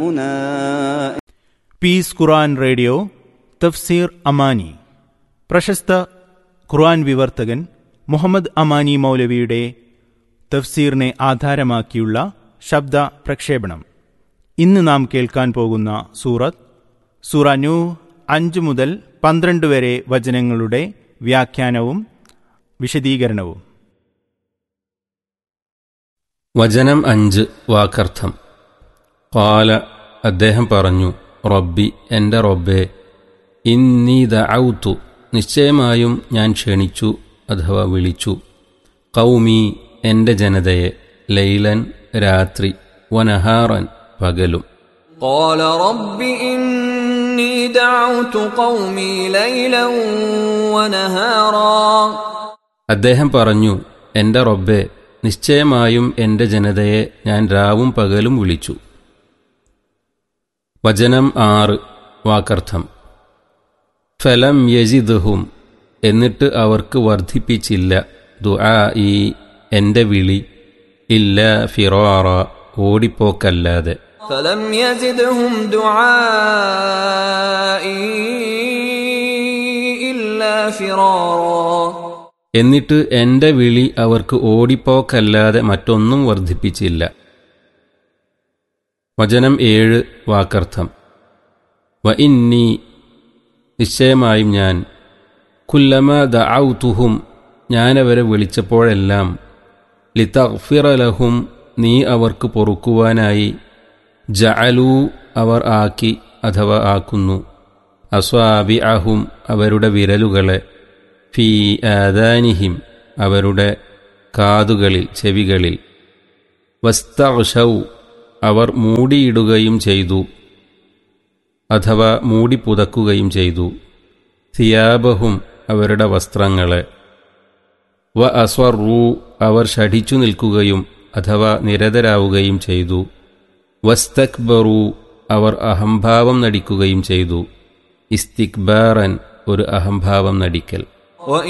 piece ഖുറാൻ radio തഫ്സീർ അമാനി പ്രശസ്ത ഖുർആൻ വിവർത്തകൻ മുഹമ്മദ് അമാനി മൗലവിയുടെ തഫ്സീറിനെ ആധാരമാക്കിയുള്ള ശബ്ദ പ്രക്ഷേപണം ഇന്ന് നാം കേൾക്കാൻ പോകുന്ന സൂറത്ത് സൂറ നൂ അഞ്ച് മുതൽ പന്ത്രണ്ട് വരെ വചനങ്ങളുടെ വ്യാഖ്യാനവും വിശദീകരണവും വചനം അഞ്ച് വാക്കർത്ഥം കാല അദ്ദേഹം പറഞ്ഞു റബ്ബി എൻ്റെ റബ്ബെ ഇന്നീ ദഔത്തു നിശ്ചയമായും ഞാൻ ക്ഷണിച്ചു അഥവാ വിളിച്ചു കൗമി എൻ്റെ ജനതയെ ലൈലൻ രാത്രി വനഹാറൻ പകലും قال رب إني دعوت قومي ليلا ونهارا അദ്ദേഹം പറഞ്ഞു എൻ്റെ റബ്ബെ നിശ്ചയമായും എൻ്റെ ജനതയെ ഞാൻ രാവും പകലും വിളിച്ചു വചനം ആറ് വാക്കർത്ഥം ഫലം യജിദ്ഹും എന്നിട്ട് അവർക്ക് വർദ്ധിപ്പിച്ചില്ല ദുആ ഈ എൻ്റെ വിളി ഇല്ല ഫിറോറ ഓടിപ്പോക്കല്ലാതെ فلم يزدهم دعائي إلا فرارا എന്നിട്ട് എൻ്റെ വിളി അവർക്ക് ഓടിപ്പോക്കല്ലാതെ മറ്റൊന്നും വർദ്ധിപ്പിച്ചില്ല വചനം ഏഴ് വാക്കർത്ഥം വ ഇന്നി നിശ്ചയമായും ഞാൻ കുല്ലമ ദഔതുഹും ഞാനവരെ വിളിച്ചപ്പോഴെല്ലാം ലിതഗ്ഫിറലഹും നീ അവർക്ക് പൊറുക്കുവാനായി ജഅലൂ അവർ ആക്കി അഥവാ ആക്കുന്നു അസ്വാബി അഹും അവരുടെ വിരലുകളെ ഫീ ആദാനിഹിം അവരുടെ കാതുകളിൽ ചെവികളിൽ വസ്തഷൗ അവർ മൂടിയിടുകയും ചെയ്തു അഥവാ മൂടി പുതക്കുകയും ചെയ്തു സിയാബഹും അവരുടെ വസ്ത്രങ്ങളെ വ അസ്വറൂ അവർ ഷഠിച്ചു നിൽക്കുകയും അഥവാ നിരതരാവുകയും ചെയ്തു വസ്തക്ബറു അവർ അഹംഭാവം നടിക്കുകയും ചെയ്തു ഇസ്തിക്ബാറൻ ഒരു അഹംഭാവം നടിക്കൽ